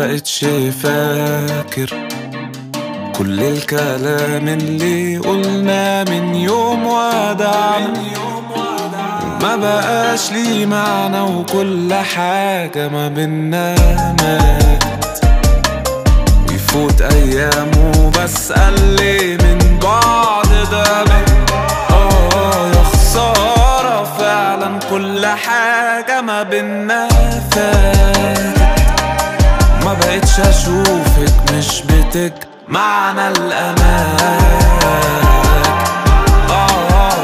بقتش فاكر كل الكلام اللي قلنا من يوم ودعنا ما بقاش لي معنى وكل حاجة ما بينا مات يفوت أيام وبسأل ليه من بعض ده آه يا خسارة فعلا كل حاجة ما بينا فات ما بقتش أشوفك مش بتك معنى الأمان آه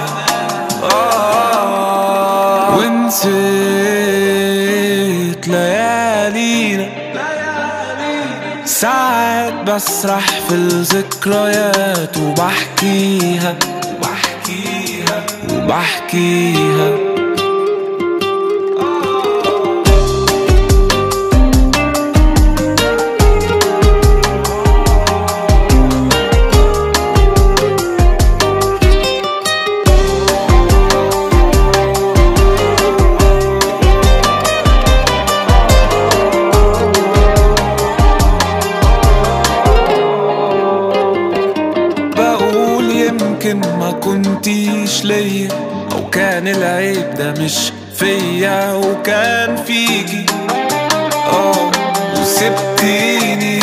آه ونسيت ليالينا ساعات بسرح في الذكريات وبحكيها وبحكيها وبحكيها بقول يمكن ما كنتيش ليا او كان العيب ده مش فيا وكان فيكي اه وسبتيني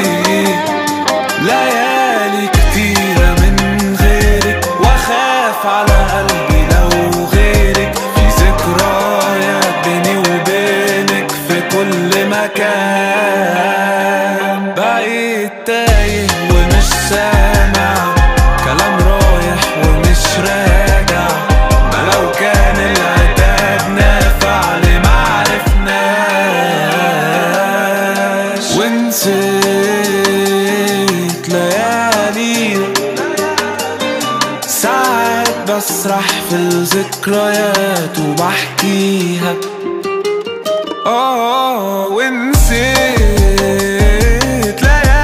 ليالي كتيرة من غيرك واخاف على قلبي لو غيرك في ذكريات بيني وبينك في كل مكان بقيت تايه ومش سامع كلام رايح ومش راجع ما لو كان العتاب نافع لما عرفناش ونسيت ليالينا ساعات بسرح في الذكريات وبحكيها اه ونسيت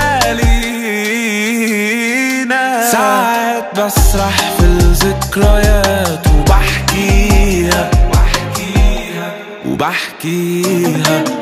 ليالينا ساعات بسرح في الذكريات وبحكيها وبحكيها وبحكيها